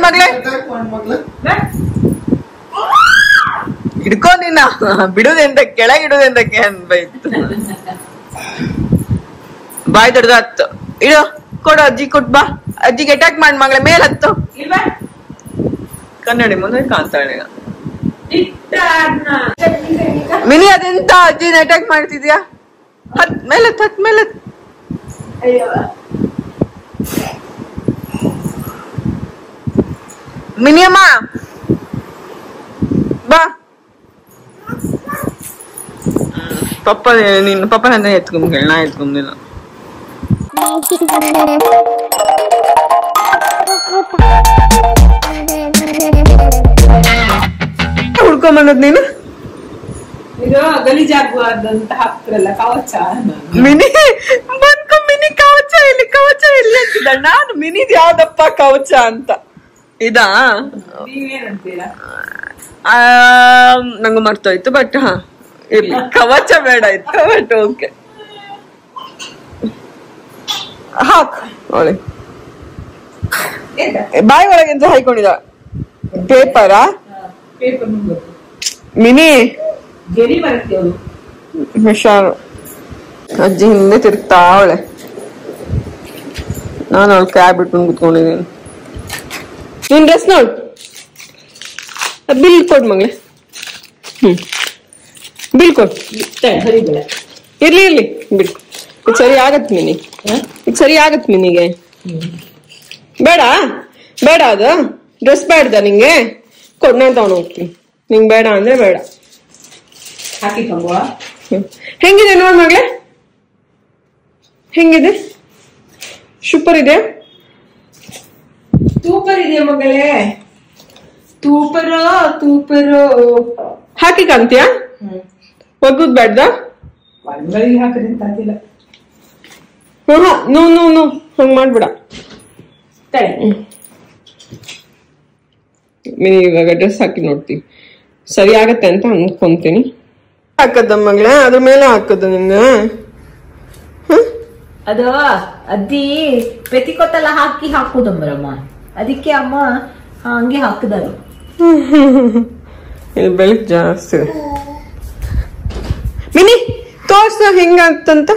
ಮಗ್ಳೆ ಹಿಡ್ಕೊ ನಿನ್ನ ಬಿಡುದೆಂತ ಕೆಳಗಿಡುದೆಂತಕ್ಕೆ ಅನ್ಬೈತು ಬಾಯ್ ದೊಡ್ಡದ ಹತ್ತು ಇಡು ಕೊಡು ಅಜ್ಜಿ ಕೊಟ್ ಬಾ ಅಜ್ಜಿಗೆ ಅಟ್ಯಾಕ್ ಮಾಡಿ ಮಗಳ ಮೇಲ್ ಹತ್ತು ಇಲ್ವಾ ಕನ್ನಡಿ ಮುಂದೆ ಕಾಣ್ತಾಳೆ ಈಗ. ಇಟ್ಟ ಅದ್ನ. ಮಿನಿ ಅದೆಂತ ಅಜ್ಜಿನ ಅಟ್ಯಾಕ್ ಮಾಡ್ತಿದ್ಯಾ ಹತ್ ಮೇಲೆ ಹತ್ ಹತ್ ಮೇಲೆ ಹತ್. ಅಯ್ಯೋ ಮಿನಿ ಅಮ್ಮ ಬಾ ಪಪ್ಪ ನಿನ್ನ ಪಪ್ಪನ ಎತ್ಕೊಂಡ್ ನಾ ಎತ್ಕೊಂದಿಲ್ಲ ಹುಡ್ಕೊಂಡ್ ಬಂದದ್ ನೀನು ಇದು ಗಲೀಜಾಗುವಂತ ಹಾಕ್ತಿರಲ್ಲ ಕವಚ ಮಿನಿ ಬಂದ್ಕೊ ಮಿನಿ ಕವಚ ಇಲ್ಲಿ ಕವಚ ಇಲ್ಲಿ ಅಂತಿದ್ದ ನಾನು ಮಿನಿದ್ ಯಾವ್ದಪ್ಪ ಕವಚ ಅಂತ ಇದಾ ನೀವೇನಂತೀರಾ ಆ, ನಂಗೂ ಮರ್ತೋಯ್ತು ಬಟ್ ಹಾ ಇರ್ಲಿ ಕವಚ ಬೇಡ ಇತ್ತು ಬಟ್ ಓಕೆ ಹಾಕ್ ಒಳ್ಳೆ ಬಾಯಿ ಒಳಗೆ ಎಂತ ಹಾಕೊಂಡಿದ ಪೇಪರಾ ಪೇಪರ್ ಮುಂಗೋದು ಮಿನಿ ಗೆರಿ ಬರುತ್ತೆ ಅವಳು ಹುಷಾರು ಅಜ್ಜಿ ಹಿಂದೆ ತಿರುಗ್ತಾ ಅವಳೆ ನಾನು ಅವಳು ಕ್ಯಾಬ್ ಇಟ್ಕೊಂಡು ಕುತ್ಕೊಂಡಿದ್ದೀನಿ ನಿನ್ ಡ್ರೆಸ್ ನೋಡು ಬಿಲ್ ಕೊಡ್ ಮಗಳೇ ಹ್ಮ್ ಬಿಲ್ ಕೊಡ್ ಹರಿಬೇಡ ಇರ್ಲಿ ಇರ್ಲಿ ಬಿಡ್ ಇದು ಸರಿ ಆಗತ್ ಮಿನಿ ಇದು ಸರಿ ಆಗತ್ ಮಿನಿಗೆ ಬೇಡ ಬೇಡ ಅದು ಡ್ರೆಸ್ ಬೇಡ್ದ ನಿಂಗೆ ಕೊಡ್ ನಾನು ತಗೊಂಡು ಹೋಗ್ತೀನಿ ನಿಂಗೆ ಬೇಡ ಅಂದ್ರೆ ಬೇಡ ಹಾಕಿ ಕಂಬ ಹ್ಮ್. ಹೆಂಗಿದೆ ನೋಡ್ ಮಗಳೇ ಹೆಂಗಿದೆ ಸೂಪರ್ ಇದೆ ತೂಪರ್ ಇದೆ ಮಗಳೇ ತೂಪರೋ ತೂಪರೋ ಹಾಕಿ ಕಾಂತೀಯ ಒಗ್ಗುದ್ ಬೇಡ್ದ ಒಳಗಳಿಗೆ ಹಾಕಿದ್ರೆ ಅಂತ ಅಂತಿಲ್ಲ ಹ್ಮ್ ನೋ ನೋ ನೋ ಹಂಗ್ ಮಾಡ್ಬೇಡ ತಡೆ ಮಿನಿ ಇವಾಗ ಡ್ರೆಸ್ ಹಾಕಿ ನೋಡ್ತೀವಿ ಸರಿ ಆಗತ್ತೆ ಅಂತ ಅನ್ಕೊಂತೀನಿ ಹಾಕದ ಮಗಳೇ ಅದ್ರ ಮೇಲೆ ಹಾಕದ ನಿಂಗೆ ಅದು ಅದ್ದಿ ಪೆತಿಕೊತ್ತೆಲ್ಲ ಹಾಕಿ ಹಾಕುದಂಬರಮ್ಮ ಅದಕ್ಕೆ ಅಮ್ಮ ಹಂಗೆ ಹಾಕಿದರು ಇದು ಬೆಳಕ್ ಜಾಸ್ತಿ ಇದೆ ಮಿನಿ ತೋರ್ಸ ಹೆಂಗಾಗ್ತಂತ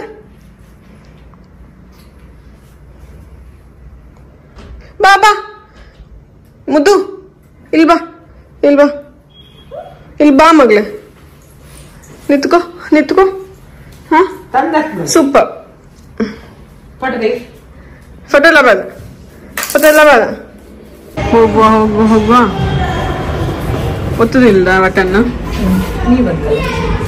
ಬಾ ಬಾ ಮುದ್ದು ಇಲ್ ಬಾ ಇಲ್ ಬಾ ಇಲ್ ಬಾ ಮಗ್ಳೆ ನಿತ್ಕೋ ನಿತ್ಕೋ ಹಾ ತಂದಾಕ್ಬಿಡು ಸೂಪರ್ ಪಟದೆ ಫೋಟೋ ಎಲ್ಲ ಬೇಡ ಫೋಟೋ ಎಲ್ಲ ಬೇಡ ಹೋಗುವ ಹೋಗುವ ಹೋಗುವ ಒತ್ತುದಿಲ್ಲ ಬಟನ್ನು ನೀ ಬಂತಲ್ಲ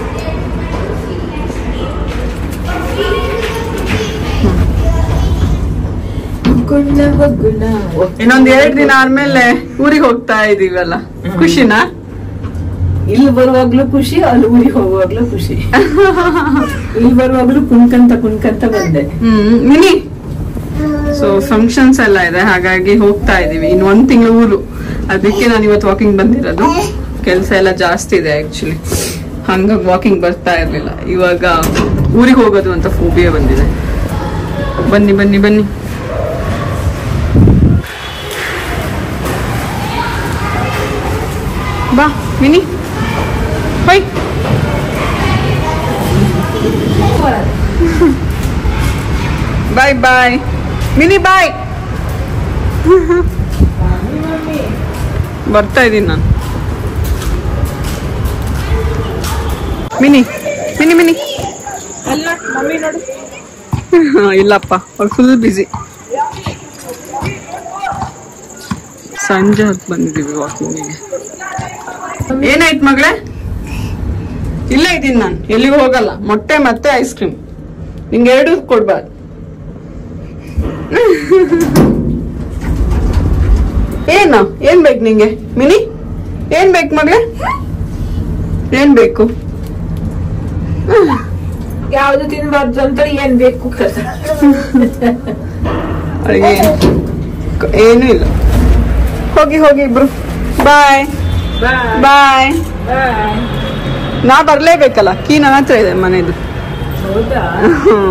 ಗುಣ ಬಗುಣ ಇನ್ನೊಂದ್ ಎರಡ್ ದಿನ ಆದ್ಮೇಲೆ ಊರಿಗೆ ಹೋಗ್ತಾ ಇದೀವಲ್ಲ ಖುಷಿನಾ ಇಲ್ಲಿ ಬರುವಾಗ್ಲೂ ಖುಷಿ ಅಲ್ಲಿ ಊರಿಗೆ ಹೋಗುವಾಗ್ಲೂ ಖುಷಿ ಇಲ್ಲಿ ಬರುವಾಗ್ಲೂ ಕುಣ್ಕಂತ ಕುಣ್ಕಂತ ಬಂದೆ ಹ್ಮ್ ಮಿನಿ ಸೊ ಫಂಕ್ಷನ್ಸ್ ಎಲ್ಲ ಇದೆ ಹಾಗಾಗಿ ಹೋಗ್ತಾ ಇದೀವಿ ಇನ್ ಒಂದ್ ತಿಂಗಳು ಊರು ಅದಕ್ಕೆ ನಾನು ಇವತ್ತು ವಾಕಿಂಗ್ ಬಂದಿರೋದು ಕೆಲಸ ಎಲ್ಲ ಜಾಸ್ತಿ ಇದೆ ಆಕ್ಚುಲಿ ಹಂಗಾಗಿ ವಾಕಿಂಗ್ ಬರ್ತಾ ಇರ್ಲಿಲ್ಲ ಇವಾಗ ಊರಿಗೆ ಹೋಗೋದು ಅಂತ ಫೋಬಿಯಾ ಬಂದಿದೆ ಬನ್ನಿ ಬನ್ನಿ ಬನ್ನಿ ಬಾ ಮಿನಿ ಹೊಯ್ ಬಾಯ್ ಬಾಯ್ ಮಿನಿ ಬಾಯ್ ಬರ್ತಾ ಇದ್ದೀನಿ ನಾನು ಮಿನಿ ಮಿನಿ ಮಿನಿ ಅಲ್ಲ ಮಮ್ಮಿ ನೋಡು ಇಲ್ಲಪ್ಪ ಅವ್ರು ಫುಲ್ ಬಿಸಿ ಸಂಜೆ ಹೊತ್ತು ಬಂದಿದ್ದೀವಿ ವಾಕಿಂಗಿಗೆ ಏನಾಯ್ತು ಮಗಳೇ ಇಲ್ಲೇ ಇದ್ದೀನಿ ನಾನು ಎಲ್ಲಿಗೂ ಹೋಗಲ್ಲ ಮೊಟ್ಟೆ ಮತ್ತೆ ಐಸ್ ಕ್ರೀಮ್ ನಿಂಗೆ ಎರಡು ಕೊಡ್ಬಾರ್ದು ಏನು ಏನ್ ಬೇಕು ನಿಂಗೆ ಮಿನಿ ಏನ್ ಬೇಕು ಮಗಳೇ ಏನ್ ಬೇಕು ಯಾವ್ದು ತಿನ್ಬಾರ್ದು ಅಂತ ಏನ್ ಬೇಕು ಕಸ ಅವಳಿಗೆ ಏನೂ ಇಲ್ಲ ಹೋಗಿ ಹೋಗಿ ಇಬ್ರು ಬಾಯ್ ಬಾಯ್ ನಾ ಬರ್ಲೇಬೇಕಲ್ಲ ಕೀ ನನ್ನ ಹತ್ರ ಇದೆ ಮನೆದು ಹೌದಾ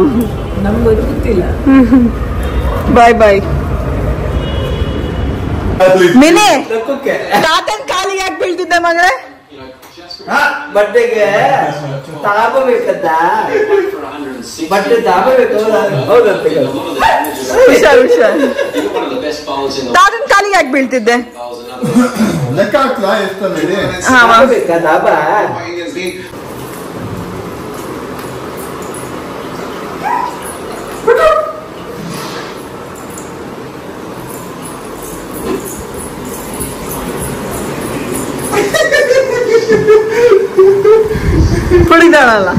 ನಮ್ಗೆ ಅದು ಗೊತ್ತಿಲ್ಲ ಬಾಯ್ ಬಾಯ್ ಮಿನಿ ಲಕ್ಕಕ್ಕೆ ತಾತನ್ ಕಾಲಿಗೆ ಯಾಕೆ ಬೀಳ್ತಿದ್ದೆ ಮಗಳೇ ಬಟ್ಟೆಗೆ ತಗೋಬೇಕಂತ ಬಟ್ಟೆ ತಗೋಬೇಕು ಹೌದಂತ ಹುಷಾರ್ ಹುಷಾರ್ ತಾತನ್ ಕಾಲಿಗೆ ಯಾಕೆ ಬೀಳ್ತಿದ್ದೆ ಲೆಕ್ಕ ಹಾಕ್ಲಾ ಎಷ್ಟು ನಡಿ ಹಾ ವಾ. ತಗೋಬೇಕಾ ದಾಬ ಕುಡಿದಾಳಲ್ಲ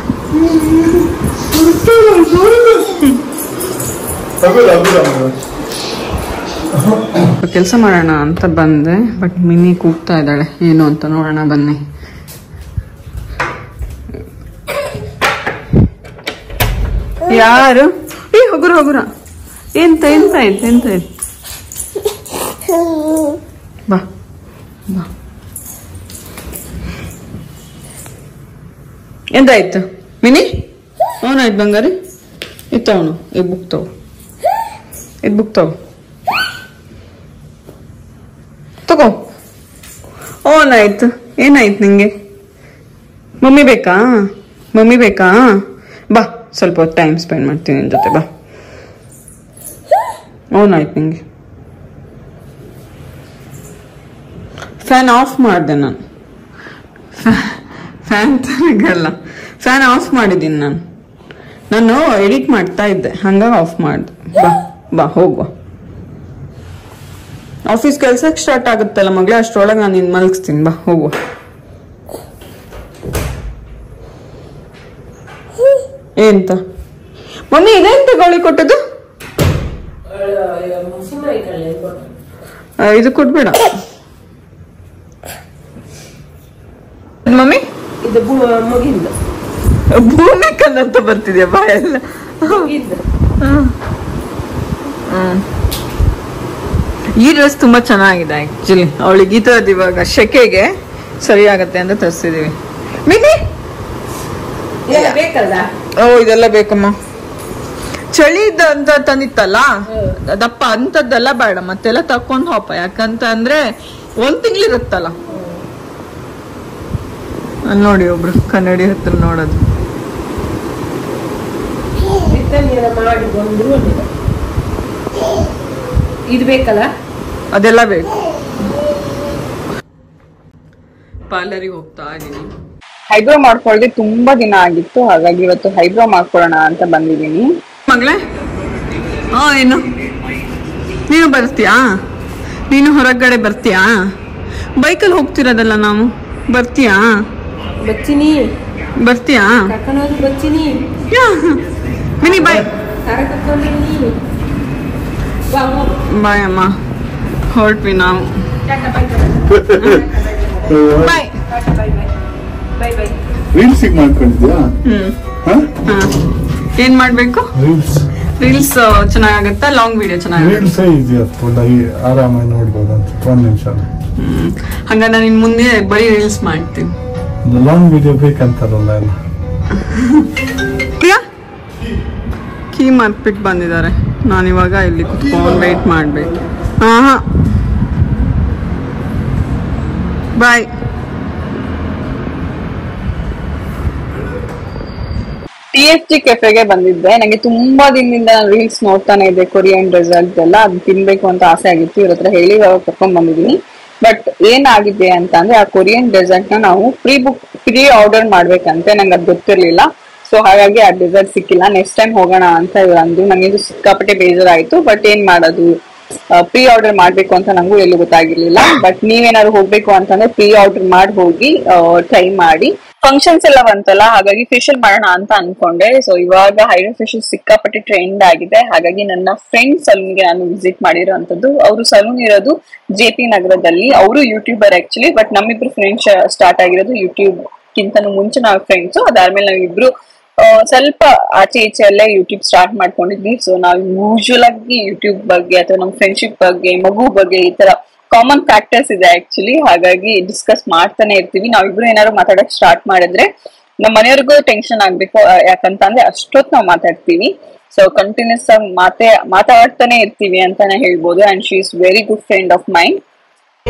ತಗೋ ತಗೋ ಕೆಲಸ ಮಾಡೋಣ ಅಂತ ಬಂದೆ ಬಟ್ ಮಿನಿ ಕೂಗ್ತಾ ಇದ್ದಾಳೆ ಏನು ಅಂತ ನೋಡೋಣ ಬನ್ನಿ ಯಾರು ಏ ಹೋಗುರ ಹೋಗುರ ಎಂತ ಎಂತ ಆಯ್ತು ಎಂತ ಆಯ್ತು ಬಾ ಬಾ ಎಂತಾಯ್ತು ಮಿನಿ ಅವನಾಯ್ತು ಬಂಗಾರಿ ಇತ್ತ ಅವನು ಈ ಬುಕ್ ತಗೋ ಇದು ಬುಕ್ ತಗೋ ತಗೋ ಓನಾಯ್ತು ಏನಾಯ್ತು ನಿಂಗೆ ಮಮ್ಮಿ ಬೇಕಾ ಮಮ್ಮಿ ಬೇಕಾ ಬಾ ಸ್ವಲ್ಪ ಹೊತ್ತು ಟೈಮ್ ಸ್ಪೆಂಡ್ ಮಾಡ್ತೀನಿ ನಿನ್ ಜೊತೆ ಬಾ ಓನಾಯ್ತು ನಿಂಗೆ ಫ್ಯಾನ್ ಆಫ್ ಮಾಡಿದೆ ನಾನು ಫ್ಯಾನ್ ತನಗಲ್ಲ ಫ್ಯಾನ್ ಆಫ್ ಮಾಡಿದ್ದೀನಿ ನಾನು ನಾನು ಎಡಿಟ್ ಮಾಡ್ತಾ ಇದ್ದೆ ಹಂಗಾಗಿ ಆಫ್ ಮಾಡಿದೆ ಬಾ ಬಾ ಹೋಗುವ ಆಫೀಸ್ ಕೆಲ್ಸಕ್ಕೆ ಸ್ಟಾರ್ಟ್ ಆಗುತ್ತಲ್ಲ ಮಗಳೇ ಅಷ್ಟರೊಳಗೆ ನಾನು ನಿನ್ ಮಲಗಿಸ್ತೀನಿ ಬಾ ಹೋಗುವ ಎಂತ ಮಮ್ಮಿ ಇದೇಂತ ಗೋಳಿ ಕೊಟ್ಟದ್ದು ಆ, ಇದು ಕೊಟ್ಬೇಡ ಮಮ್ಮಿ ಇದು ಬು- ಮುಗಿಂದ ಭೂಮಿ ಕಲ್ಲಂತ ಬರ್ತಿದ್ಯಾ ಬಾ ಎಲ್ಲ ಮುಗಿಂದ ಈ ಡ್ರೆಸ್ ತುಂಬಾ ಚೆನ್ನಾಗಿದೆ ಆಕ್ಚುಲಿ ಅವಳಿಗೆ ಈ ತರದ್ ಇವಾಗ ಶೆಕೆಗೆ ಸರಿ ಆಗತ್ತೆ ಅಂತ ತರಿಸಿದೀವಿ ಮಿನಿ ಎಲ್ಲ ಬೇಕಲ್ಲ ಓ ಇದೆಲ್ಲ ಬೇಕಮ್ಮ ಚಳಿ ಅಂತ ತಂದಿತ್ತಲ್ಲ ದಪ್ಪ ಅಂತದ್ದೆಲ್ಲ ಬೇಡ ಮತ್ತೆಲ್ಲ ತಕೊಂಡ್ ಹೋಪ ಯಾಕಂತ ಅಂದ್ರೆ ಒಂದ್ ತಿಂಗಳಿರುತ್ತಲ್ಲ ಅಲ್ಲಿ ನೋಡಿ ಒಬ್ರು ಕನ್ನಡಿ ಹತ್ರ ನೋಡೋದು ಬಿತ್ತನೆಯೆಲ್ಲ ಮಾಡಿ ಬಂದ್ರು ಒಂದಿಲ್ಲ. ಇದು ಬೇಕಲ್ಲ ಅದೆಲ್ಲ ಬೇಕು ಪಾರ್ಲರಿಗೆ ಹೋಗ್ತಾ ಇದೀನಿ ಹೈಬ್ರೋ ಮಾಡ್ಕೊಳ್ಳದೆ ತುಂಬಾ ದಿನ ಆಗಿತ್ತು ಹಾಗಾಗಿ ಇವತ್ತು ಹೈಬ್ರೋ ಮಾಡ್ಕೊಳ್ಳೋಣ ಅಂತ ಬಂದಿದ್ದೀನಿ ಮಗಳೇ ಹಾ ಏನು ನೀನು ಬರ್ತೀಯಾ ನೀನು ಹೊರಗಡೆ ಬರ್ತೀಯಾ ಬೈಕಲ್ಲಿ ಹೋಗ್ತಿರೋದಲ್ಲ ನಾವು ಬರ್ತೀಯಾ ಬಚ್ಚಿನಿ ಬರ್ತೀಯಾ ಕರ್ಕೊಂಡೋಗಿ ಬಚ್ಚಿನಿ ಯಾ. ಮಿನಿ ಬಾಯ್ ಕಾರ ಕರ್ಕೊಂಡಿನಿ ಬಾ ಹೋಗು. ಬಾಯ್ ಅಮ್ಮ ಹೊರಟ್ವಿ ನಾವು tata bye bye tata bye bye bye bye ರೀಲ್ಸಿಗೆ ಮಾಡ್ಕೊಂಡಿದ್ಯಾ ಹ್ಮ್ ಹಾ ಹಾ ಏನ್ ಮಾಡ್ಬೇಕು ರೀಲ್ಸ್ ರೀಲ್ಸ್ ಚೆನ್ನಾಗಾಗತ್ತಾ ಲಾಂಗ್ ವಿಡಿಯೋ ಚೆನ್ನಾಗಾಗತ್ತಾ ರೀಲ್ಸೇ ಇದೆಯಪ್ಪ ಡೈ ಆರಾಮಾಗಿ ನೋಡ್ಬೋದು ಅಂತ ಒಂದ್ ನಿಮಿಷ ಹ್ಮ್ ಹಂಗ ನಾನು ಇನ್ ಮುಂದೆ ಬರೀ ರೀಲ್ಸ್ ಮಾಡ್ತೀನಿ ಲಾಂಗ್ ವಿಡಿಯೋ ಬೇಕಂತಾರಲ್ಲ ಎಲ್ಲ ಪ್ರಿಯಾ ಕೀ ಮರ್ಬಿಟ್ಟು ಬಂದಿದ್ದಾರೆ ನಾನಿವಾಗ ಇಲ್ಲಿ ಕುತ್ಕೊಂಡು ವೇಟ್ ಮಾಡ್ಬೇಕು ಹಾ ಹಾ ಬಾಯ್ ಟಿ ಎಸ್ ಜಿ ಕೆಫೆಗೆ ಬಂದಿದ್ದೆ ನಂಗೆ ತುಂಬಾ ದಿನದಿಂದ ನಾನು ರೀಲ್ಸ್ ನೋಡ್ತಾನೆ ಇದ್ದೆ ಕೊರಿಯನ್ ರೆಸಲ್ಟ್ ಎಲ್ಲ ಅದು ತಿನ್ಬೇಕು ಅಂತ ಆಸೆ ಆಗಿತ್ತು ಇವ್ರ ಹತ್ರ ಹೇಳಿ ಇವಾಗ ಕರ್ಕೊಂಡ್ ಬಂದಿದ್ದೀನಿ ಬಟ್ ಏನಾಗಿದೆ ಅಂತ ಅಂದ್ರೆ ಆ ಕೊರಿಯನ್ ಡೆಸರ್ಟ್ ನ ನಾವು ಪ್ರೀ ಬುಕ್ ಪ್ರೀ ಆರ್ಡರ್ ಮಾಡ್ಬೇಕಂತೆ ನಂಗೆ ಅದು ಗೊತ್ತಿರ್ಲಿಲ್ಲ ಸೊ ಹಾಗಾಗಿ ಆ ಡೆಸರ್ಟ್ ಸಿಕ್ಕಿಲ್ಲ ನೆಕ್ಸ್ಟ್ ಟೈಮ್ ಹೋಗೋಣ ಅಂತ ಇವ್ರು ಅಂದ್ರು ನಂಗೆ ಇದು ಸಿಕ್ಕಾಪಟ್ಟೆ ಬೇಜಾರಾಯ್ತು ಬಟ್ ಏನ್ ಮಾಡೋದು ಪ್ರೀ ಆರ್ಡರ್ ಮಾಡ್ಬೇಕು ಅಂತ ನಂಗೂ ಎಲ್ಲೂ ಗೊತ್ತಾಗಿರ್ಲಿಲ್ಲ ಬಟ್ ನೀವೇನಾದ್ರು ಹೋಗ್ಬೇಕು ಅಂತಂದ್ರೆ ಪ್ರೀ ಆರ್ಡರ್ ಮಾಡಿ ಹೋಗಿ ಟ್ರೈ ಮಾಡಿ ಫಂಕ್ಷನ್ಸ್ ಎಲ್ಲ ಬಂತಲ್ಲ ಹಾಗಾಗಿ ಫೇಶಿಯಲ್ ಮಾಡೋಣ ಅಂತ ಅನ್ಕೊಂಡೆ ಸೊ ಇವಾಗ ಹೈಡ್ರೋ ಫೇಶಿಯಲ್ ಸಿಕ್ಕಾಪಟ್ಟೆ ಟ್ರೆಂಡ್ ಆಗಿದೆ ಹಾಗಾಗಿ ನನ್ನ ಫ್ರೆಂಡ್ ಸಲೂನ್ಗೆ ನಾನು ವಿಸಿಟ್ ಮಾಡಿರೋಂಥದ್ದು ಅವರು ಸಲೂನ್ ಇರೋದು ಜೆ ಪಿ ನಗರದಲ್ಲಿ ಅವರು ಯೂಟ್ಯೂಬರ್ ಆಕ್ಚುಲಿ ಬಟ್ ನಮ್ಮಿಬ್ರು ಫ್ರೆಂಡ್ಸ್ ಸ್ಟಾರ್ಟ್ ಆಗಿರೋದು ಯೂಟ್ಯೂಬ್ ಕಿಂತನೂ ಮುಂಚೆ ನಾವು ಫ್ರೆಂಡ್ಸ್ ಅದಾದ್ಮೇಲೆ ನಾವಿಬ್ರು ಆ, ಸ್ವಲ್ಪ ಆಚೆ ಈಚೆ ಅಲ್ಲೇ ಯೂಟ್ಯೂಬ್ ಸ್ಟಾರ್ಟ್ ಮಾಡ್ಕೊಂಡಿದ್ವಿ ಸೊ ನಾವು ಯೂಶುವಲ್ ಆಗಿ ಯೂಟ್ಯೂಬ್ ಬಗ್ಗೆ ಅಥವಾ ನಮ್ಮ ಫ್ರೆಂಡ್ಶಿಪ್ ಬಗ್ಗೆ ಮಗು ಬಗ್ಗೆ ಈ ತರ ಕಾಮನ್ ಫ್ಯಾಕ್ಟರ್ಸ್ ಇದೆ ಆಕ್ಚುಲಿ ಹಾಗಾಗಿ ಡಿಸ್ಕಸ್ ಮಾಡ್ತಾನೆ ಇರ್ತೀವಿ ನಾವಿಬ್ರು ಏನಾದ್ರು ಮಾತಾಡಕ್ ಸ್ಟಾರ್ಟ್ ಮಾಡಿದ್ರೆ ನಮ್ಮ ಮನೆಯವ್ರಿಗೂ ಟೆನ್ಷನ್ ಆಗ್ಬೇಕು ಆ, ಯಾಕಂತಂದ್ರೆ ಅಷ್ಟೊತ್ತು ನಾವು ಮಾತಾಡ್ತೀವಿ ಸೊ ಕಂಟಿನ್ಯೂಸ್ ಆಗಿ ಮಾತೆ ಮಾತಾಡ್ತಾನೆ ಇರ್ತೀವಿ ಅಂತಾನೆ ಹೇಳ್ಬೋದು and she is very good friend of mind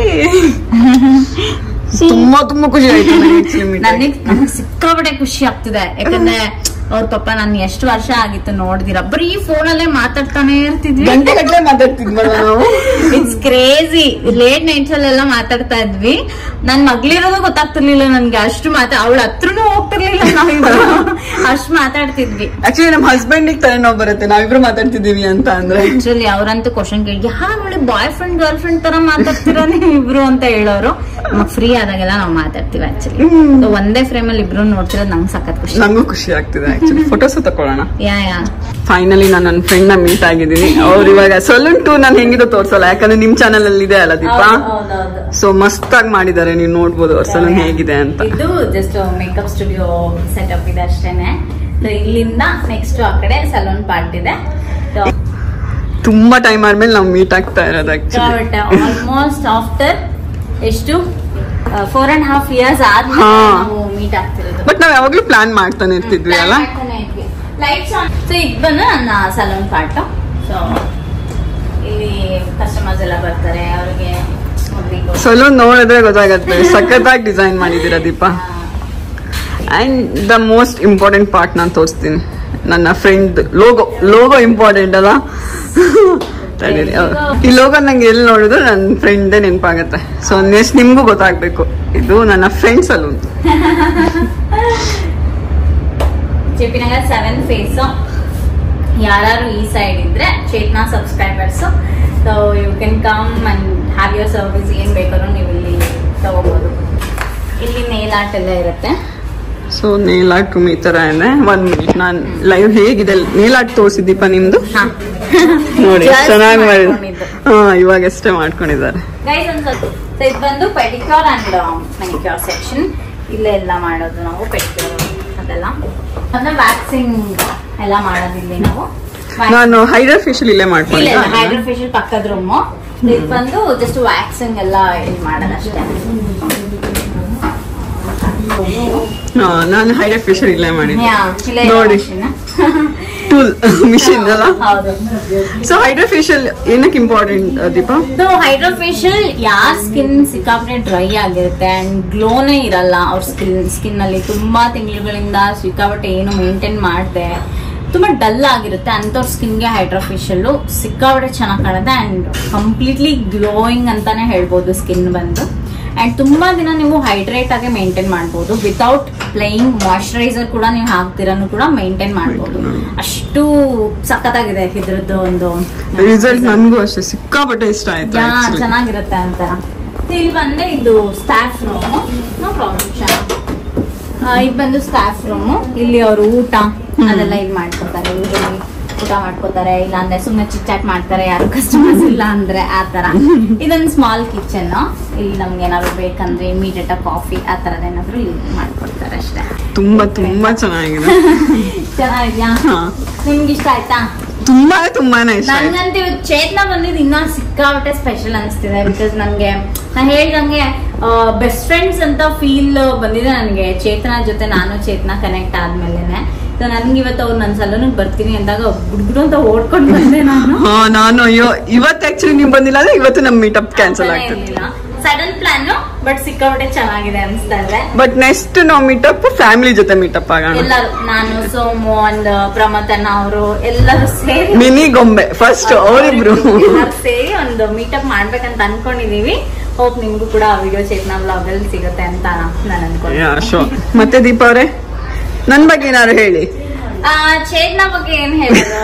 ತುಂಬಾ ತುಂಬಾ ಖುಷಿ ಆಯ್ತು ನನಗೆ actually meet ಆಗಿ. ನನಗ್ ನನಗ್ ಸಿಕ್ಕಾಪಟ್ಟೆ ಖುಷಿ ಆಗ್ತಿದೆ ಯಾಕಂದ್ರೆ ಅವ್ರ ಪಾಪ ನಾನು ಎಷ್ಟು ವರ್ಷ ಆಗಿತ್ತು ನೋಡ್ದಿರ ಬರೀ ಫೋನ್ ಅಲ್ಲೇ ಮಾತಾಡ್ತಾನೆ ಇರ್ತಿದ್ವಿ ಗಂಟೆ ಗಟ್ಟಲೆ ಮಾತಾಡ್ತಿದ್ವಲ್ಲ ನಾವು ಇಟ್ಸ್ ಕ್ರೇಜಿ ಲೇಟ್ ನೈಟ್ಸ್ ಅಲ್ಲೆಲ್ಲ ಮಾತಾಡ್ತಾ ಇದ್ವಿ ನನ್ ಮಗ್ಲಿರೋದು ಗೊತ್ತಾಗ್ತಿರ್ಲಿಲ್ಲ ನನ್ಗೆ ಅಷ್ಟು ಮಾತಾ ಅವಳ ಹತ್ರನೂ ಹೋಗ್ತಿರ್ಲಿಲ್ಲ ನಾವಿಬ್ರು ಅಷ್ಟು ಮಾತಾಡ್ತಿದ್ವಿ ಆಕ್ಚುಲಿ ನಮ್ಮ ಹಸ್ಬೆಂಡ್ ತಲೆನೋವು ಬರುತ್ತೆ ನಾವಿಬ್ರು ಮಾತಾಡ್ತಿದೀವಿ ಅಂತ ಅಂದ್ರೆ ಆಕ್ಚುಲಿ ಅವ್ರಂತೂ ಕ್ವಶನ್ ಕೇಳಿ ಹಾ ಒಳ್ಳೆ ಬಾಯ್ ಫ್ರೆಂಡ್ ಗರ್ಲ್ ಫ್ರೆಂಡ್ ತರ ಮಾತಾಡ್ತೀರಾ ನೀವು ಇಬ್ರು ಅಂತ ಹೇಳೋರು ನಮಗ್ ಫ್ರೀ ಆದಾಗೆಲ್ಲ ನಾವು ಮಾತಾಡ್ತೀವಿ ಆಕ್ಚುಲಿ ಒಂದೇ ಫ್ರೇಮ್ ಅಲ್ಲಿ ಇಬ್ರು ನೋಡ್ತಿರೋದು ನಂಗೆ ಸಖತ್ ಖುಷಿ ನಂಗೂ ಖುಷಿ ಆಗ್ತಿದೆ ಆಕ್ಚುಲಿ ಫೋಟೋಸ್ ತಕೊಳ್ಳೋಣ ಯಾ ಯಾ ಫೈನಲಿ ನಾನು ನನ್ನ ಫ್ರೆಂಡ್ ನ ಮೀಟ್ ಆಗಿದ್ದೀನಿ ಅವ್ರು ಇವಾಗ ಸಲೂನ್ ಟು ನಾನು ಹೆಂಗಿదో ತೋರ್ಸಲ್ಲ ಯಾಕಂದ್ರೆ ನಿಮ್ ಚಾನಲ್ ಅಲ್ಲಿ ಇದೆ ಅಲ್ಲ ದೀಪಾ ಸೊ ಮಸ್ತ್ ಆಗಿ ಮಾಡಿದ್ದಾರೆ ನೀವು ನೋಡ್ಬೋದು ಅವ್ರ ಸಲೂನ್ ಹೇಗಿದೆ ಅಂತ ಇದು ಜಸ್ಟ್ ಮೇಕಪ್ ಸ್ಟುಡಿಯೋ ಸೆಟಪ್ ಇದೆ ಅಷ್ಟೇನೆ So, ಇಲ್ಲಿಂದ ನೆಕ್ಸ್ಟ್ ಆ ಕಡೆ ಸಲೂನ್ ಪಾರ್ಟ್ ಇದೆ ತುಂಬಾ ಟೈಮ್ ಆದ್ಮೇಲೆ ನಾವು ಮೀಟ್ ಆಗ್ತಾ ಇರೋದು ಆಕ್ಚುಲಿ ಆಲ್ಮೋಸ್ಟ್ ಆಫ್ಟರ್ ಎಷ್ಟು ಫೋರ್ ಅಂಡ್ ಹಾಫ್ ಇಯರ್ಸ್ ಆದ್ಮೇಲೆ ಹಾ. ನಾವು ಮೀಟ್ ಆಗ್ತಿರೋದು ಬಟ್ ನಾವ್ ಯಾವಾಗ್ಲೂ ಪ್ಲಾನ್ ಮಾಡ್ತಾನೆ ಇರ್ತಿದ್ವಿ ಅಲ್ಲ ಲೈಟ್ಸ್ ಆನ್ ಸೊ ಇದು ಬಂದು ನನ್ನ ಸಲೂನ್ ಪಾರ್ಟ್ ಸೊ ಇಲ್ಲಿ ಕಸ್ಟಮರ್ಸ್ ಎಲ್ಲ ಬರ್ತಾರೆ ಅವ್ರಿಗೆ ಮೊದ್ಲಿಗೆ ಸಲೂನ್ ನೋಡಿದ್ರೆ ಗೊತ್ತಾಗತ್ತೆ ಸಖತ್ತಾಗಿ ಡಿಸೈನ್ ಮಾಡಿದ್ದೀರಾ Deepa and the most important part ನಾನು ತೋರಿಸ್ತೀನಿ ನನ್ನ ಫ್ರೆಂಡ್ ಲೋಗೋ ಲೋಗೋ ಇಂಪಾರ್ಟೆಂಟ್ ಅಲ್ಲ ತಡೀರಿ ಹೌದು. ಈ ಲೋಗೋ ನಂಗೆ ಎಲ್ಲಿ ನೋಡಿದ್ರು ನನ್ನ ಫ್ರೆಂಡೇ ನೆನಪಾಗತ್ತೆ ಸೊ ನೆಕ್ಸ್ಟ್ ನಿಮ್ಗೂ ಗೊತ್ತಾಗ್ಬೇಕು ಇದು ನನ್ನ friend salon JP Nagar seven phase ಯಾರು ಈ ಸೈಡ್ ಇದ್ರೆ Chetana subscribers so you can come and have your service ಏನ್ ಬೇಕಾದ್ರೂ ನೀವು ಇಲ್ಲಿ ತಗೋಬಹುದು ಇಲ್ಲಿ ನೇಲ್ ಆರ್ಟ್ ಎಲ್ಲ ಇರುತ್ತೆ ಸೊ ನೇಲ್ ಆರ್ಟ್ ರೂಮ್ ಈ ತರ ಇದೆ ಒಂದ್ ಮಿನಿಟ್ ನಾನು ಲೈವ್ ಹೇಗಿದೆ ನೇಲ್ ಆರ್ಟ್ ತೋರಿಸಿದ್ದೀಪ ನಿಮ್ದು ಹಾ ನೋಡಿ Just ಚೆನ್ನಾಗಿ ಮಾಡಿ ಮಾಡ್ಕೊಂಡಿದ್ದು. ಹಾ ಇವಾಗ ಅಷ್ಟೇ ಮಾಡ್ಕೊಂಡಿದ್ದಾರೆ ಗೈಸ್ ಒಂದು ಸ್ವಲ್ಪ ಸೊ ಇದು ಬಂದು ಪೆಡಿಕ್ಯೂರ್ ಅಂಡ್ ಮ್ಯಾನಿಕ್ಯೂರ್ ಸೆಕ್ಷನ್ ಇಲ್ಲೇ ಎಲ್ಲ ಮಾಡೋದು ನಾವು ಪೆಡಿಕ್ಯೂರ್ ಅದೆಲ್ಲ ಅಂದ್ರೆ ವ್ಯಾಕ್ಸಿಂಗ್ ಎಲ್ಲ ಮಾಡೋದು ಇಲ್ಲಿ ನಾವು ನಾನು ಹೈಡ್ರಾ ಫೇಶಿಯಲ್ ಇಲ್ಲೇ ಇಲ್ಲ ಮಾಡ್ಕೊಂಡಿದ್ದೆ ಹೈಡ್ರೋಫೇಶಿಯಲ್ ಪಕ್ಕದ ರೂಮು ಇದು ಬಂದು ಜಸ್ಟ್ ವ್ಯಾಕ್ಸಿಂಗ್ ಎಲ್ಲ ಇಲ್ಲಿ ಮಾಡೋದಷ್ಟೇ ಹಾ, ನಾನು ಹೈಡ್ರಾ ಫೇಶಿಯಲ್ ಇಲ್ಲೇ ಮಾಡಿದ್ದೆ ಯಾ, ಇಲ್ಲೇ ನೋಡಿ machine. ಟೂಲ್ ಮಿಷಿನ್ ಅಲ್ಲ ಹೌದು ಸೊ ಹೈಡ್ರಾ ಫೇಶಿಯಲ್ ಏನಕ್ಕೆ ಇಂಪಾರ್ಟೆಂಟ್ ದೀಪಾ ಸೊ ಹೈಡ್ರೋಫೇಶಿಯಲ್ ಯಾರ ಸ್ಕಿನ್ ಸಿಕ್ಕಾಪಟ್ಟೆ ಡ್ರೈ ಆಗಿರುತ್ತೆ ಅಂಡ್ ಗ್ಲೋನೇ ಇರಲ್ಲ ಅವ್ರ ಸ್ಕಿನ್ ಸ್ಕಿನ್ ಅಲ್ಲಿ ತುಂಬಾ ತಿಂಗಳುಗಳಿಂದ ಸಿಕ್ಕಾಪಟ್ಟೆ ಏನು ಮೇಂಟೈನ್ ಮಾಡದೆ ತುಂಬಾ ಡಲ್ ಆಗಿರುತ್ತೆ ಅಂತವ್ರ ಸ್ಕಿನ್ಗೆ ಹೈಡ್ರೋಫೇಶಿಯಲ್ ಸಿಕ್ಕಾಪಟ್ಟೆ ಚೆನ್ನಾಗಿ ಕಾಣುತ್ತೆ ಅಂಡ್ ಕಂಪ್ಲೀಟ್ಲಿ ಗ್ಲೋಯಿಂಗ್ ಅಂತಾನೆ ಹೇಳ್ಬೋದು ಸ್ಕಿನ್ ಬಂದು ಅಂಡ್ ತುಂಬಾ ದಿನ ನೀವು ಹೈಡ್ರೇಟ್ ಆಗಿ ಮೇಂಟೈನ್ ಮಾಡ್ಬೋದು ವಿತೌಟ್ ಪ್ಲೇಯಿಂಗ್ ಮಾಯಶ್ಚರೈಸರ್ ಕೂಡ ನೀವು ಹಾಕ್ತಿರನು ಕೂಡ ಮೇಂಟೈನ್ ಮಾಡ್ಬೋದು ಅಷ್ಟು ಸಖತ್ತಾಗಿದೆ ಇದ್ರದ್ದು ಒಂದು ರಿಸಲ್ಟ್ ನನ್ಗೂ ಅಷ್ಟೇ ಸಿಕ್ಕಾಪಟ್ಟೆ ಇಷ್ಟ ಆಯ್ತು ಯಾ, actually. ಚೆನ್ನಾಗಿರುತ್ತೆ ಅಂತ ಇಲ್ಲಿ ಬಂದ್ರೆ ಇದು ಸ್ಟಾಫ್ ರೂಮ್ ನೋ ಪ್ರಾಬ್ಲಮ್ ಇದು ಬಂದು ಸ್ಟಾಫ್ ರೂಮ್ ಇಲ್ಲಿ ಅವರು ಊಟ ಅದೆಲ್ಲ ಇದು ಮಾಡ್ಕೊತಾರೆ usually ಊಟ ಮಾಡ್ಕೋತಾರೆ ಇಲ್ಲ ಅಂದ್ರೆ ಸುಮ್ಮನೆ ಚಿಟ್ಚಾಟ್ ಮಾಡ್ತಾರೆ ಯಾರು ಕಸ್ಟಮರ್ಸ್ ಇಲ್ಲ ಅಂದ್ರೆ ಆ ತರ ಇದೊಂದು ಸ್ಮಾಲ್ ಕಿಚನ್ ಇಲ್ಲಿ ನಮ್ಗೆ ಏನಾದ್ರು ಬೇಕಂದ್ರೆ ಇಮಿಡಿಯೇಟ್ ಕಾಫಿ ಆ ತರದ್ ಏನಾದ್ರು ಇಲ್ಲಿ ಮಾಡ್ಕೊಡ್ತಾರೆ ಅಷ್ಟೇ ತುಂಬಾ ತುಂಬಾ ಚೆನ್ನಾಗಿದೆ ಚೆನ್ನಾಗಿದ್ಯಾ ಹಾ. ನಿಮ್ಗೆ ಇಷ್ಟ ಆಯ್ತಾ ತುಂಬಾ ತುಂಬಾನೇ ಇಷ್ಟ ಆಯ್ತು ನಂಗಂತೂ ಇವತ್ತು ಚೇತನ ಬಂದಿದ್ದು ಇನ್ನ ಸಿಕ್ಕಾಪಟ್ಟೆ ಸ್ಪೆಷಲ್ ಅನಿಸ್ತಿದೆ ಬಿಕಾಸ್ ನನಗೆ ನಾನು ಹೇಳ್ದಂಗೆ ಬೆಸ್ಟ್ ಫ್ರೆಂಡ್ಸ್ ಅಂತ ಫೀಲ್ ಬಂದಿದೆ ನನಗೆ ಚೇತನ ಜೊತೆ ನಾನು ಚೇತನ ಕನೆಕ್ಟ್ ಆದ್ಮೇಲೆನೆ ಸೊ ನನ್ಗೆ ಇವತ್ತು ಅವ್ರು ನನ್ನ ಸಲೂನಿಗೆ ಬರ್ತೀನಿ ಅಂದಾಗ ಗುಡ್ಗುಡು ಅಂತ ಓಡ್ಕೊಂಡು ಬಂದೆ ನಾನು ಹಾ ನಾನು ಅಯ್ಯೋ ಇವತ್ತು ಆಕ್ಚುಲಿ ನೀವು ಬಂದಿಲ್ಲ ಅಂದ್ರೆ ಇವತ್ತು ನಮ್ ಮೀಟಪ್ ಕ್ಯಾನ್ಸಲ್ ಆಗ್ತದೆ ಸಡನ್ ಪ್ಲಾನ್ ಬಟ್ ಸಿಕ್ಕಾಪಟ್ಟೆ ಚೆನ್ನಾಗಿದೆ ಅನಿಸ್ತಾ ಇದೆ ಬಟ್ ನೆಕ್ಸ್ಟ್ ನಾವು ಮೀಟಪ್ ಫ್ಯಾಮಿಲಿ ಜೊತೆ ಮೀಟಪ್ ಆಗೋಣ ಎಲ್ಲರೂ ನಾನು ಸೋಮು ಅಂಡ್ ಪ್ರಮತನ ಅವರು ಎಲ್ಲರೂ ಸೇರಿ ಮಿನಿ ಗೊಂಬೆ ಫಸ್ಟ್ ಅವರಿಬ್ರು ಎಲ್ಲರೂ ಸೇರಿ ಒಂದು ಮೀಟಪ್ ಮಾಡ್ಬೇಕಂತ ಅನ್ಕೊಂಡಿದೀವಿ ಹೋಪ್ ನಿಮ್ಗೂ ಕೂಡ ವಿಡಿಯೋ ಚೇತನ ಬ್ಲಾಗ್ ಅಲ್ಲಿ ಸಿಗುತ್ತೆ ಅಂತ ನಾನು ಅನ್ಕೊಂಡೆ ಶೋ ಮತ್ತೆ ದೀಪ ಅವ್ರೆ ನನ್ ಬಗ್ಗೆ ಏನಾದ್ರು ಹೇಳಿ ಆ, ಚೇತನ ಬಗ್ಗೆ ಏನ್ ಹೇಳೋದು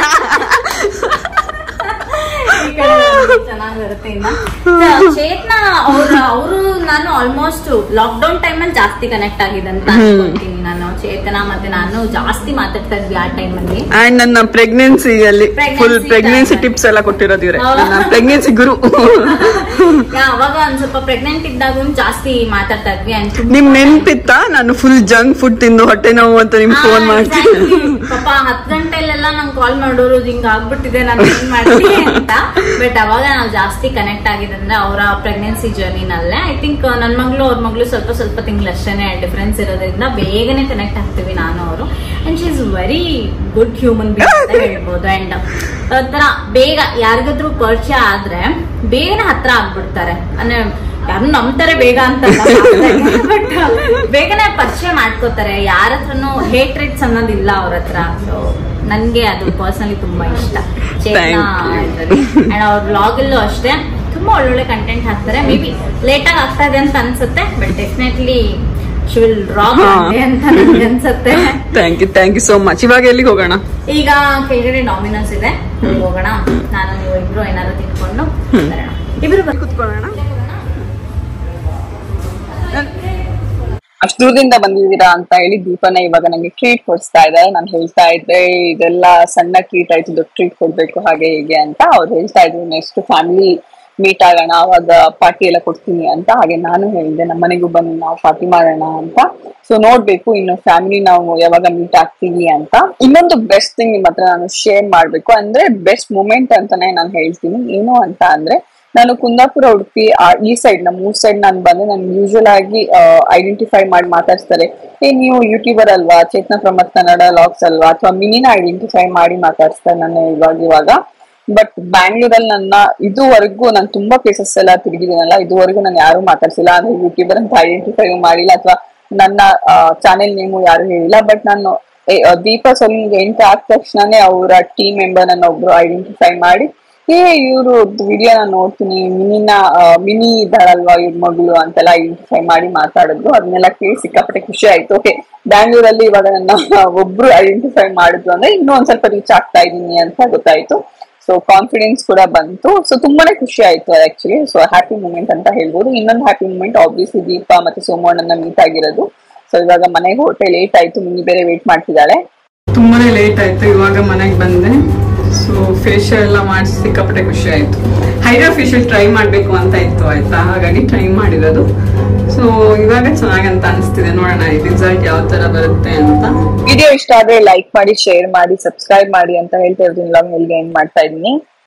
ಈ ಕಡೆ ನೋಡಿ, ಚೆನ್ನಾಗ್ ಬರುತ್ತೆ ಇನ್ನ So, ಚೇತನ ಅವ್ರ ಅವರು ನಾನು ಆಲ್ಮೋಸ್ಟ್ ಲಾಕ್ ಡೌನ್ ಟೈಮ್ ಅಲ್ಲಿ ಜಾಸ್ತಿ ಕನೆಕ್ಟ್ ಆಗಿದೆ ಅಂತ ಅನ್ಕೊಂತೀನಿ ನಾನು ಚೇತನ ಮತ್ತೆ ನಾನು ಜಾಸ್ತಿ ಮಾತಾಡ್ತಾ ಇದ್ವಿ ಆ ಟೈಮ್ ಅಲ್ಲಿ ಅಂಡ್ ನನ್ನ ಪ್ರೆಗ್ನೆನ್ಸಿಯಲ್ಲಿ Pregnancy full pregnancy time. Tips ಎಲ್ಲ ಕೊಟ್ಟಿರೋದು ಇವ್ರೆ ಹೌದಾ? ನನ್ನ ಪ್ರೆಗ್ನೆನ್ಸಿ ಗುರು ಯಾ, ಅವಾಗ ಒಂದ್ ಸ್ವಲ್ಪ ಪ್ರೆಗ್ನೆಂಟ್ ಇದ್ದಾಗ ಜಾಸ್ತಿ ಮಾತಾಡ್ತಾ ಇದ್ವಿ and ತುಂಬಾ ನಿಮ್ ನೆನ್ಪಿತ್ತಾ ನಾನು ಫುಲ್ ಜಂಕ್ ಫುಡ್ ತಿಂದು ಹೊಟ್ಟೆ ನೋವು ಅಂತ ನಿಮ್ ಹಾ, ಫೋನ್ ಮಾಡ್ತೀನಿ exactly. ಪಾಪ ಹತ್ ಗಂಟೆಲೆಲ್ಲ ನಂಗೆ ಕಾಲ್ ಮಾಡೋರು ಹಿಂಗ ಆಗ್ಬಿಟ್ಟಿದೆ ನಾನು ಏನ್ ಮಾಡ್ತೀನಿ ಅಂತ ಬಟ್ ಅವಾಗ ನಾವು ಜಾಸ್ತಿ ಕನೆಕ್ಟ್ ಆಗಿದೆ ಅಂದ್ರೆ ಅವರ ಪ್ರೆಗ್ನೆನ್ಸಿ ಜರ್ನಿನಲ್ಲೇ ಐ ಥಿಂಕ್ ನನ್ ಮಗಳು ಅವ್ರ ಮಗಳು ಸ್ವಲ್ಪ ಸ್ವಲ್ಪ ತಿಂಗಳಷ್ಟೇನೆ ಡಿಫ್ರೆನ್ಸ್ ಇರೋದ್ರಿಂದ ಬೇಗನೆ ಕನೆಕ್ಟ್ ಆಗ್ತೀವಿ ನಾನು ಅವರು and she is very good human being ಅಂತ ಹೇಳ್ಬೋದು ಅಂಡ್ ಒಂಥರ ಬೇಗ ಯಾರಿಗಾದ್ರೂ ಪರಿಚಯ ಆದ್ರೆ ಬೇಗನೆ ಹತ್ರ ಆಗ್ಬಿಡ್ತಾರೆ ಮಾಡ್ಕೊತಾರೆ ಅಂದ್ರೆ ಯಾರು ನಂಬ್ತಾರೆ ಬೇಗ ಅಂತ ಬಟ್ ಬೇಗನೆ ಪರಿಚಯ ಮಾಡ್ಕೋತಾರೆ ಯಾರ ಹತ್ರನೂ ಹೇಟ್ರೇಟ್ಸ್ ಅನ್ನೋದಿಲ್ಲ ಅವ್ರ ಹತ್ರ ಸೊ ನನ್ಗೆ ಅದು ಪರ್ಸನಲಿ ತುಂಬಾ ಇಷ್ಟ ಚೇತನ Thank you. ಅಂಡ್ ಅವ್ರ ಬ್ಲಾಗ್ ಅಲ್ಲೂ ಅಷ್ಟೇ ತುಂಬಾ ಒಳ್ಳೊಳ್ಳೆ ಕಂಟೆಂಟ್ ಹಾಕ್ತಾರೆ ಮೇ ಬಿ ಲೇಟ್ ಆಗಿ ಆಗ್ತಾ ಇದೆ ಅಂತ ಅನ್ಸುತ್ತೆ ಬಟ್ ಡೆಫಿನೆಟ್ಲಿ ಶಿವಿಲ್ ರಾಕ್ ಹಾ. ಅಂತ ನನ್ಗೆ ಅನ್ಸುತ್ತೆ thank you thank you so much ಇವಾಗ ಎಲ್ಲಿಗೆ ಹೋಗೋಣ ಈಗ ಕೆಳಗಡೆ ಡಾಮಿನೋಸ್ ಇದೆ ಅಲ್ಲಿಗ್ ಹೋಗೋಣ ನಾನು ನೀವು ಇಬ್ರು ಏನಾದ್ರು ತಿನ್ಕೊಂಡು ಬರೋಣ ಇಬ್ರು ಬಂದು ಕುತ್ಕೊಳ್ಳೋಣ ಅಷ್ಟು ದೂರದಿಂದ ಬಂದಿದ್ದೀರಾ ಅಂತ ಹೇಳಿ ದೀಪನ ಇವಾಗ ನಂಗೆ ಟ್ರೀಟ್ ಕೊಡಿಸ್ತಾ ಇದ್ದಾರೆ ನಾನು ಹೇಳ್ತಾ ಇದ್ದೆ ಇದೆಲ್ಲ ಸಣ್ಣ ಟ್ರೀಟ್ ಆಯ್ತು ದೊಡ್ಡ ಟ್ರೀಟ್ ಕೊಡ್ಬೇಕು ಹಾಗೆ ಹೀಗೆ ಅಂತ ಅವ್ರು ಹೇಳ್ತಾ ಇದ್ರು ನೆಕ್ಸ್ಟ್ ಫ್ಯಾಮಿಲಿ ಮೀಟ್ ಆಗೋಣ ಅವಾಗ ಪಾರ್ಟಿ ಎಲ್ಲ ಕೊಡ್ತೀನಿ ಅಂತ ಹಾಗೆ ನಾನು ಹೇಳಿದ್ದೆ ನಮ್ಮ ಮನೆಗೂ ಬಂದು ನಾವು ಪಾರ್ಟಿ ಮಾಡೋಣ ಅಂತ ಸೊ ನೋಡ್ಬೇಕು ಇನ್ನು ಫ್ಯಾಮಿಲಿ ನಾವು ಯಾವಾಗ ಮೀಟ್ ಆಗ್ತೀವಿ ಅಂತ ಇನ್ನೊಂದು ಬೆಸ್ಟ್ ಥಿಂಗ್ ನಿಮ್ಮ ಹತ್ರ ನಾನು ಶೇರ್ ಮಾಡ್ಬೇಕು ಅಂದ್ರೆ ಬೆಸ್ಟ್ ಮೂಮೆಂಟ್ ಅಂತಾನೆ ನಾನು ಹೇಳ್ತೀನಿ ಏನು ಅಂತ ಅಂದ್ರೆ ನಾನು ಕುಂದಾಪುರ ಉಡುಪಿ ಆ- ಈ ಸೈಡ್ ನಮ್ಮ ಮೂರ್ ಸೈಡ್ ನಾನು ಬಂದು ನನ್ ಯೂಶುವಲ್ ಆಗಿ ಐಡೆಂಟಿಫೈ ಮಾಡಿ ಮಾತಾಡ್ತಾರೆ ಏ ನೀವು ಯೂಟ್ಯೂಬರ್ ಅಲ್ವಾ ಚೇತನ ಪ್ರಮತ್ ಕನ್ನಡ ಲಾಗ್ಸ್ ಅಲ್ವಾ ಅಥವಾ ಮಿನಿನ ಐಡೆಂಟಿಫೈ ಮಾಡಿ ಮಾತಾಡ್ತಾರೆ ನನ್ನ ಇವಾಗ ಇವಾಗ ಬಟ್ ಬ್ಯಾಂಗ್ಳೂರಲ್ಲಿ ನನ್ನ ಇದುವರೆಗೂ ನಾನು ತುಂಬಾ ಪ್ಲೇಸಸ್ ಎಲ್ಲ ತಿರುಗಿದ್ದೀನಲ್ಲ ಇದುವರೆಗೂ ನಾನು ಯಾರು ಮಾತಾಡ್ಸಿಲ್ಲ ಅಂದ್ರೆ ಯೂಟ್ಯೂಬರ್ ಅಂತ ಐಡೆಂಟಿಫೈ ಮಾಡಿಲ್ಲ ಅಥವಾ ನನ್ನ ಚಾನೆಲ್ ನೇಮು ಯಾರು ಹೇಳಿಲ್ಲ ಬಟ್ ನಾನು ಏ, ಆ, ದೀಪ ಸ್ವಲ್ಪ ಎಂಟು ಆದ ತಕ್ಷಣನೇ ಅವರ ಟೀಮ್ ಮೆಂಬರ್ ನನ್ನ ಒಬ್ರು ಐಡೆಂಟಿಫೈ ಮಾಡಿ ಏ ಇವರು ವಿಡಿಯೋ ನಾನು ನೋಡ್ತೀನಿ ಮಿನಿನ ಆ, ಮಿನಿ ಇದ್ದಾಳಲ್ವಾ ಇವ್ರ ಮಗಳು ಅಂತೆಲ್ಲ ಐಡೆಂಟಿಫೈ ಮಾಡಿ ಮಾತಾಡಿದ್ರು ಅದನ್ನೆಲ್ಲ ಕೇಳಿ ಸಿಕ್ಕಾಪಟ್ಟೆ ಖುಷಿ ಆಯ್ತು ಓಕೆ ಬ್ಯಾಂಗ್ಳೂರಲ್ಲಿ ಇವಾಗ ನನ್ನ ಒಬ್ರು ಐಡೆಂಟಿಫೈ ಮಾಡಿದ್ರು ಅಂದ್ರೆ ಇನ್ನೂ ಒಂದ್ ಸ್ವಲ್ಪ ರೀಚ್ ಆಗ್ತಾ ಇದೀನಿ ಅಂತ ಗೊತ್ತಾಯ್ತು ಸೊ ಕಾನ್ಫಿಡೆನ್ಸ್ ಕೂಡ ಬಂತು ಸೊ ತುಂಬಾನೇ ಖುಷಿ ಆಯ್ತು ಆಕ್ಚುಲಿ ಸೊ ಹ್ಯಾಪಿ ಮೂಮೆಂಟ್ ಅಂತ ಹೇಳ್ಬೋದು ಇನ್ನೊಂದು ಹ್ಯಾಪಿ ಮೂಮೆಂಟ್ ಆಬ್ವಿಯಸ್ಲಿ ದೀಪ ಮತ್ತೆ ಸೋಮಣ್ಣನ ಮೀಟ್ ಆಗಿರೋದು ಸೊ ಇವಾಗ ಮನೆಗೆ ಹೊಟ್ಟೆ ಲೇಟ್ ಆಯ್ತು ಮಿನಿ ಬೇರೆ ವೇಟ್ ಮಾಡ್ತಿದ್ದಾಳೆ ತುಂಬಾನೇ ಲೇಟ್ ಆಯ್ತು ಇವಾಗ ಮನೆಗೆ ಬಂದೆ ಸೊ ಫೇಶಿಯಲ್ ಎಲ್ಲ ಮಾಡಿಸಿ ಸಿಕ್ಕಾಪಟ್ಟೆ ಖುಷಿ ಆಯ್ತು ಹೈಡ್ರಾ ಫೇಶಿಯಲ್ ಟ್ರೈ ಮಾಡ್ಬೇಕು ಅಂತ ಇತ್ತು ಆಯ್ತಾ ಹಾಗಾಗಿ ಟ್ರೈ ಮಾಡಿರೋದು ಸೊ ಇವಾಗ ಚೆನ್ನಾಗಂತ ಅನಿಸ್ತಿದೆ ನೋಡೋಣ ಈ ರಿಸಲ್ಟ್ ಯಾವ ತರ ಬರುತ್ತೆ ಅಂತ ವಿಡಿಯೋ ಇಷ್ಟ ಆದ್ರೆ ಲೈಕ್ ಮಾಡಿ ಶೇರ್ ಮಾಡಿ ಸಬ್ಸ್ಕ್ರೈಬ್ ಮಾಡಿ ಅಂತ ಹೇಳ್ತಾ ಇರ್ತೀನಿ ಲಾಗ್ ಎಲ್ಲಿಗೆ ಎಂಡ್ ಮಾಡ್ತಾ ಇದೀನಿ